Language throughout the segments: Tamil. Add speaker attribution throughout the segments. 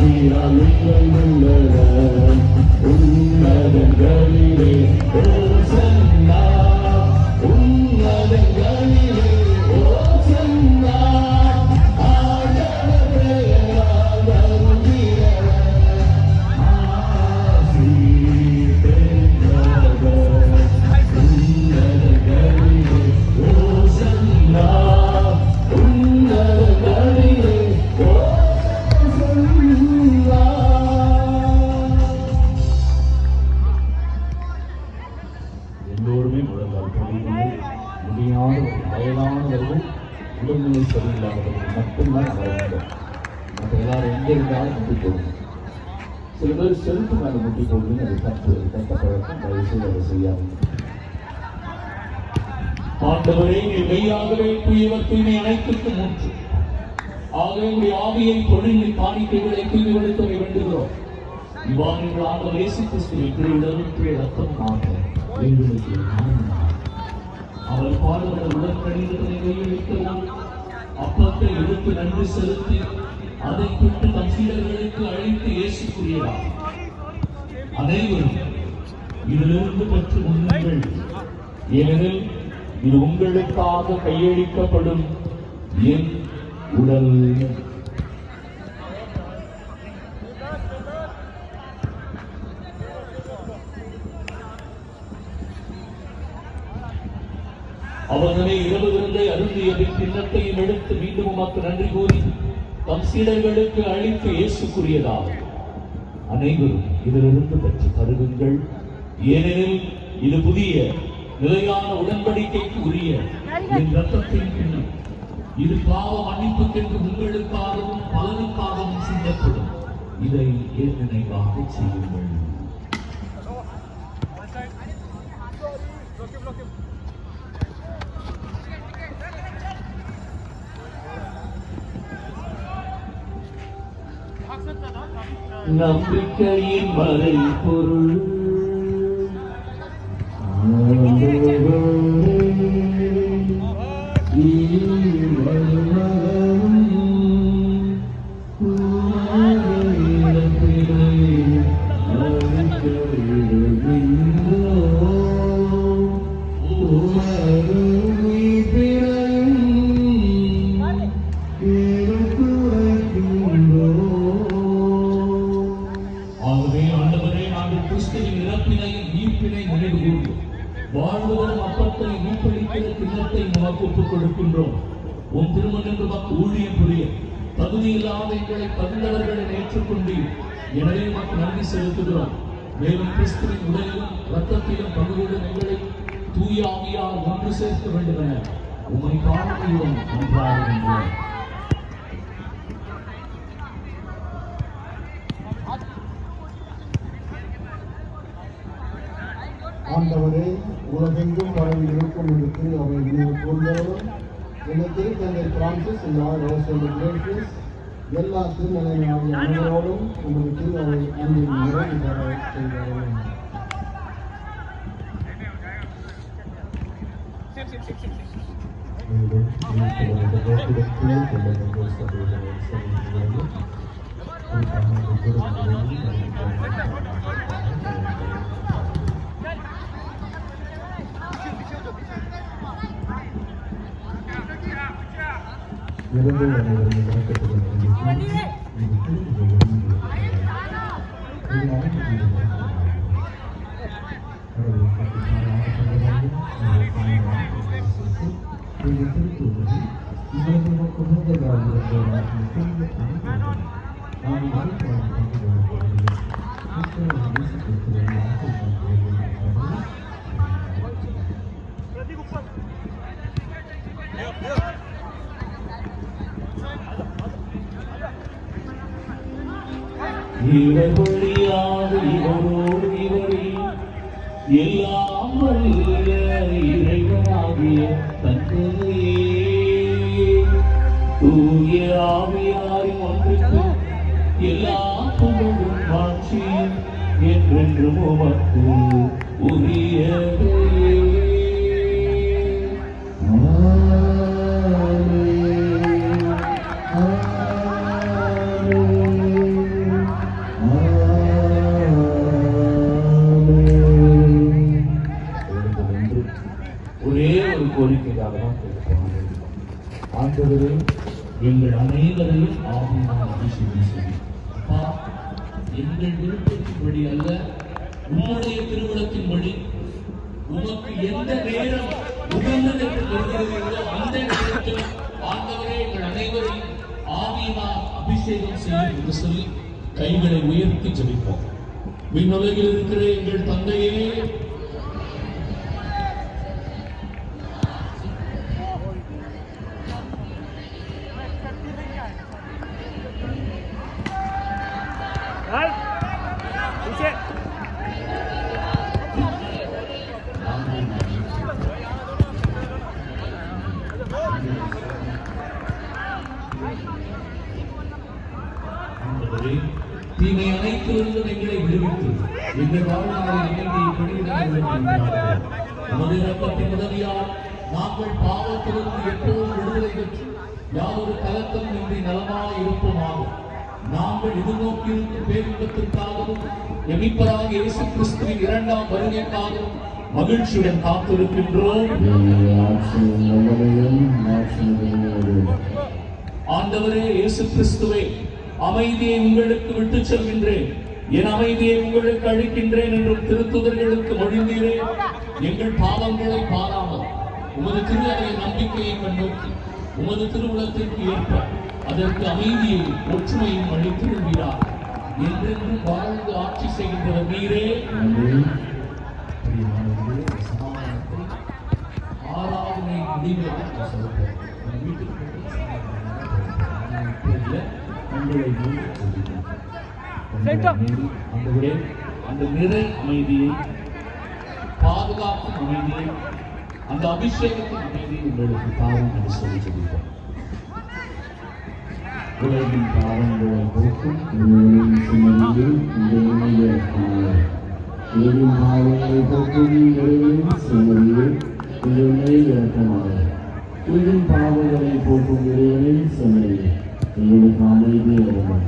Speaker 1: ஆசியால் உள்ளன உன்னதங்களிலே ஓசன்னா உன்னதங்களிலே ஓசன்னா ஆண்டவர் பெயரால் வருகிறவர் ஆசி பெற்றவர் உன்னதங்களிலே ஓசன்னா உன்னதங்களிலே ஓசன்னா எல்லோருமே முழங்கால் படிக்கணும் முடியாத வயதானவர்கள் உடல்நிலை சரியில்லாதவர்கள் மட்டும்தான் வர வேண்டும் மற்ற எல்லாரும் எங்க இருந்தாலும் முட்டி போடுங்க சில பேர் செல்ஃபு மேல முட்டி போடுவீங்க அது தப்பு அது கெட்ட பழக்கம் தயவு செய்து அதை செய்யாதீங்க
Speaker 2: ஆண்டவரே நீர் மெய்யாகவே தூயவர் தூய்மை அனைத்துக்கு மூன்று ஆகவே உடைய ஆவியை பொழிந்து காணிக்கைகளை தூய்மைப்படுத்த வேண்டுகிறோம் இவ்வாறு எங்கள் ஆண்டவர் இயேசு கிறிஸ்துவின் திருவிழரும் திரு ரத்தம் மாற்ற எங்களுக்கு ஞானம் அவர் பாடுபட உடற்கணிதத்தை கையெழுத்தவும் அப்பத்தை எடுத்து நன்றி செலுத்தி அதை தொட்டு தம் சீடர்களுக்கு அழைத்து இயேசு கூறியதார் அனைவரும் இதிலிருந்து பெற்று உண்ணுங்கள் ஏனெனில் இது உங்களுக்காக கையளிக்கப்படும் என் உடல் அவர்களே இரவு விருந்தை அருந்திய பின் கிண்ணத்தையும் எடுத்து மீண்டும் உமக்கு நன்றி கூறி தம் சீடர்களுக்கு அளித்து இயேசு கூறியதாகும் அனைவரும் இதிலிருந்து பெற்று பருகுங்கள் ஏனெனில் இது புதிய நிலையான உடன்படிக்கைக்கு உரிய என் ரத்தத்தின் கிண்ணம் இது பாவ மன்னிப்புக்கென்று உங்களுக்காகவும் பலனுக்காகவும் சிந்தப்படும் இதை ஏன் நினைவாக செய்யுங்கள் நம்பிக்கையின் மறை பொருள் ஆகவே ஆண்டவரே நாங்கள் கிறிஸ்துவின் இறப்பினையும் மீட்பினை நினைவு கூர்ந்தோம் வாழ்வதன் அப்பத்தை மீட்பளிக்கிற திண்ணத்தை நமக்கு ஒப்புக் கொடுக்கின்றோம் உன் திருமணம் நமக்கு ஊழியம் புரிய தகுதி இல்லாத எங்களை தகுந்தவர்களை ஏற்றுக்கொண்டீர் எனவே நமக்கு நன்றி செலுத்துகிறோம் மேலும் கிறிஸ்துவின் உடலிலும் ரத்தத்திலும் பங்குடன் எங்களை தூய ஆவியால் ஒன்று சேர்க்க வேண்டும் என உம்மை காரணம் ஒன்றாகின்றோம்
Speaker 3: ஆண்டவரே உலகெங்கும் பரவி இருக்கும் இந்த திரு அவை நினைவு கூர்ந்தவரும் இந்த திருத்தந்தை பிரான்சிஸ் இந்த ரோசல் எல்லா திருநிலையாளி அனைவரோடும் உமது திரு அவை அன்பின் நிறைவு பெற செய்தவரும் மேலும் இந்த கோபுரத்தில் கொண்ட சபைகளை செலுத்துவது குறிப்பாக ஒவ்வொரு இருந்து அனைவரும் வணக்கத்துடன்
Speaker 2: இவர் வழியாக இவரோடு இவரில் எல்லாம் வல்ல இறைவனாகிய தந்தையே தூய ஆவியாரின் ஒன்றுக்கு எல்லா புகழும் ஆட்சியும் என்றென்றும் உமக்கு உரியதே
Speaker 3: ஆமென். ஆமென்.
Speaker 1: கோரிக்கைக்காக தான் கேட்கிறோம் ஆண்டவரே
Speaker 2: எங்கள் அனைவரையும் ஆவியினால் அபிஷேகம் செய்யும் அப்பா எங்கள் விருப்பத்தின்படி அல்ல உம்முடைய திருவிழத்தின்படி உமக்கு எந்த நேரம் உகந்தது என்று கருதுகிறீர்களோ அந்த நேரத்தில் ஆண்டவரே எங்கள் அனைவரையும் ஆவியினால் அபிஷேகம் செய்யும் என்று சொல்லி கைகளை உயர்த்தி ஜெபிப்போம் விண்ணுலகில் இருக்கிற எங்கள் தந்தையே
Speaker 4: Đấy. Đi chết.
Speaker 2: ஆண்டவரே, தீமை அனைத்திலிருந்தும் எங்களை விடுவித்து எங்கள் வாழ்நாளில் அமைதியை பெருகிட நமது இரக்கத்தின் உதவியால் நாங்கள் பாவத்திலிருந்து எப்போதும் விடுதலை பெற்று யாதொரு கலக்கம் இன்றி நலமாய் இருப்போமாக நாங்கள் எதிர்நோக்கியிருக்கும் பேரின்பத்திற்காகவும் எமிப்பராக இயேசு கிறிஸ்துவின் இரண்டாம் வருகைக்காகவும் மகிழ்ச்சியுடன் காத்திருக்கின்றோம்
Speaker 1: ஆட்சியும் நம்மளையும் ஆட்சியும்
Speaker 2: ஆண்டவரே இயேசு கிறிஸ்துவே அமைதியை உங்களுக்கு விட்டுச் செல்கின்றேன் என் அமைதியை உங்களுக்கு அளிக்கின்றேன் என்றும் திருத்துதர்களுக்கு மொழிந்தீரே எங்கள் பாவங்களை பாராமல் உமது திருவரை நம்பிக்கையை கண்ணோக்கி உமது திருவுளத்திற்கு ஏற்ப அதற்கு அமைதியை ஒற்றுமையும் அளித்திருக்கிறார் என்றென்றும் வாழ்ந்து ஆட்சி செய்கின்றவர் நீரே பிரியமானவர்களே, இந்த சமாதானத்தை ஆராதனை முடிவில் நான் சொல்றேன். உங்க வீட்டுக்கு போய் சமாதானமா போங்க. ஆனா இப்போ இல்ல, உங்களை மீறி சொல்லுகிறேன். உங்களை மீறி ஆண்டவரே, அந்த நிறை அமைதியை பாதுகாக்கும் அமைதியை அந்த அபிஷேகத்தின் அமைதியை உங்களுக்கு தாரும் என்று சொல்லி சொல்லிட்டோம்
Speaker 1: உலகின் பாவங்களை போக்கும் உங்களின் சுமதியில் உங்களுடைய பாவம். உலகின் பாவங்களை போக்கும் உங்களின் சுமதியில் உங்களுடைய இறக்கமாக உலகின் பாவங்களை போக்கும் இறைவனின் சுமதியில் உங்களுக்கு அமைதி அருளும்.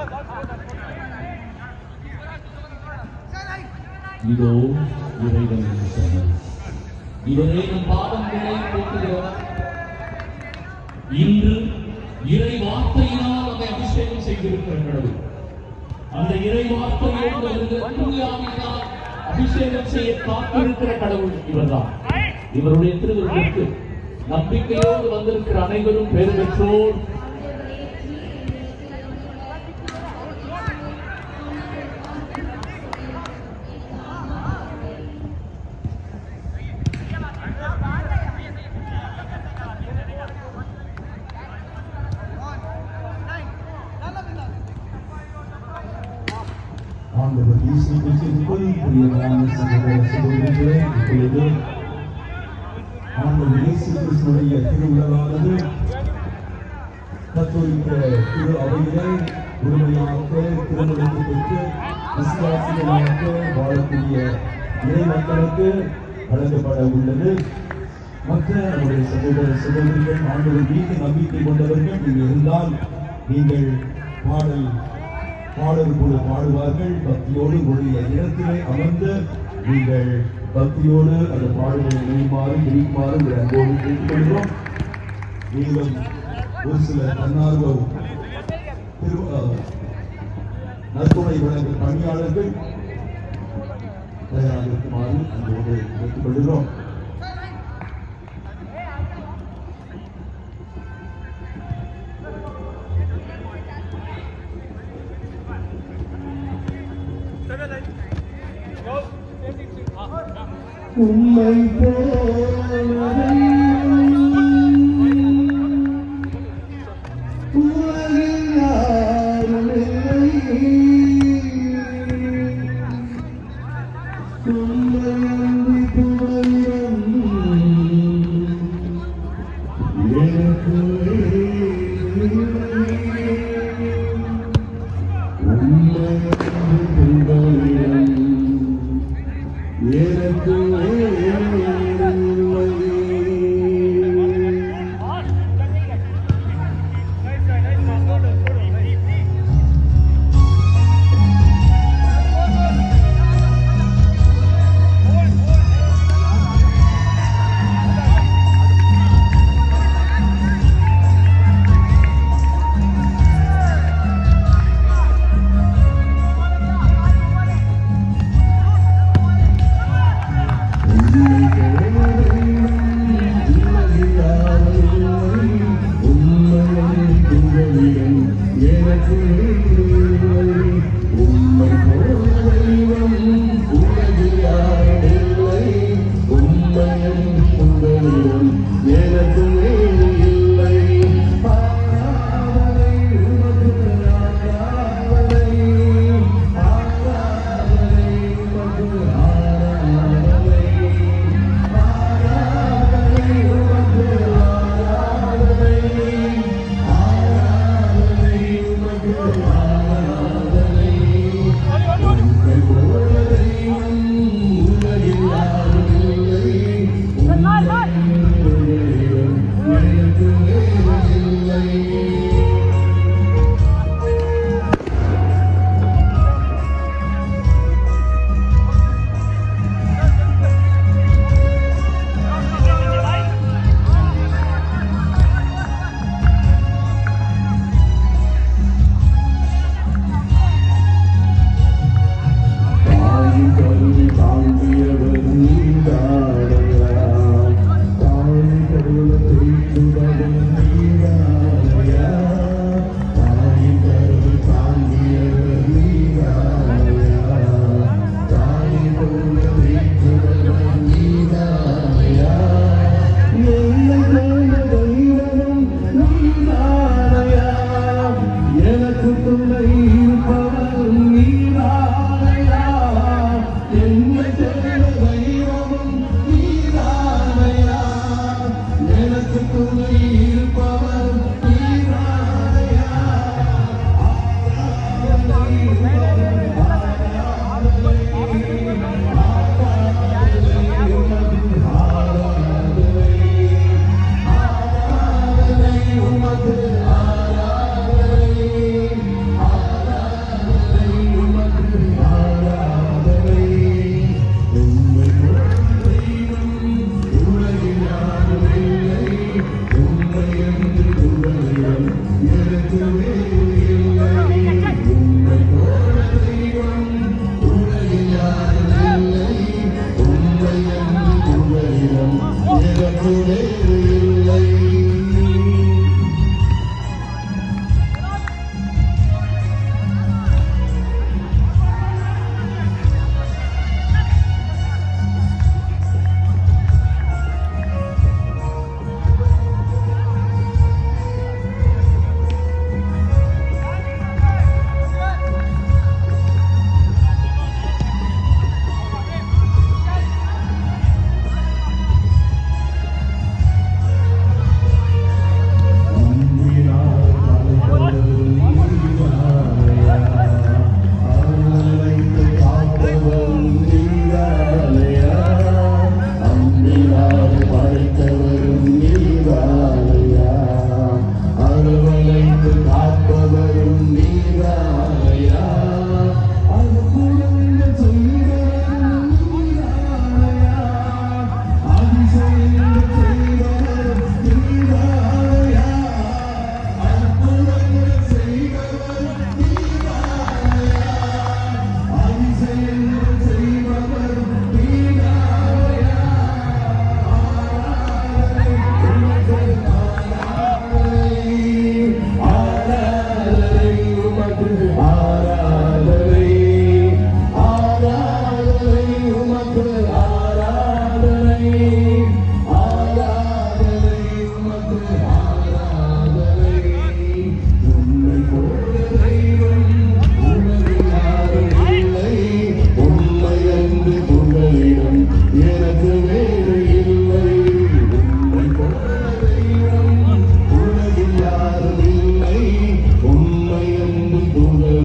Speaker 2: இதோ இறைவன் சொன்னார் இவரே நம் பாவங்களை போக்குகிறவர் இன்று இறை வார்த்தையினால் அதை அபிஷேகம் செய்திருக்கிற கடவுள் அந்த இறை வார்த்தையோடு வருகிற தூயாவினால் அபிஷேகம் செய்ய காத்திருக்கிற கடவுள் இவர்தான் இவருடைய திருவிழாவுக்கு நம்பிக்கையோடு வந்திருக்கிற அனைவரும் பேர் பெற்றோர்
Speaker 3: ஆண்டவர் இயேசு கிறிஸ்துவுக்குள் பிரியமான சகோதர சகோதரிகளே இப்பொழுது ஆண்டவர் இயேசு கிறிஸ்துவுடைய திருவிழாவானது கத்தோலிக்க திரு அவையிலே உரிமையாக திருமணத்தை பெற்று விசுவாசிகளாக வாழக்கூடிய இறை மக்களுக்கு வழங்கப்பட உள்ளது மற்ற நம்முடைய சகோதர சகோதரிகள் ஆண்டவர் மீது நம்பிக்கை கொண்டவர்கள் நீங்கள் இருந்தால் நீங்கள் பாடல் பாடல் போல பாடுவார்கள் பக்தியோடு உடைய இடத்திலே அமர்ந்து நீங்கள் பக்தியோடு அந்த பாடலை நெய்யுமாறு பிரிக்குமாறு ஒரு அன்போடு கேட்டுக்கொள்கிறோம் மேலும் ஒரு சில தன்னார்வ திரு அஹ், நற்துணை வழங்கும் பணியாளர்கள் தயாராக இருக்குமாறு அன்போடு கேட்டுக்கொள்கிறோம் உம்மை போலவே உலகில் யாரும் இல்லை. உம்மை அன்றி புகழும் எனக்கு இல்லை. உம்மை அன்றி புகழும் எனக்கு இல்லை. என்று புகழிடம் இறப்புடே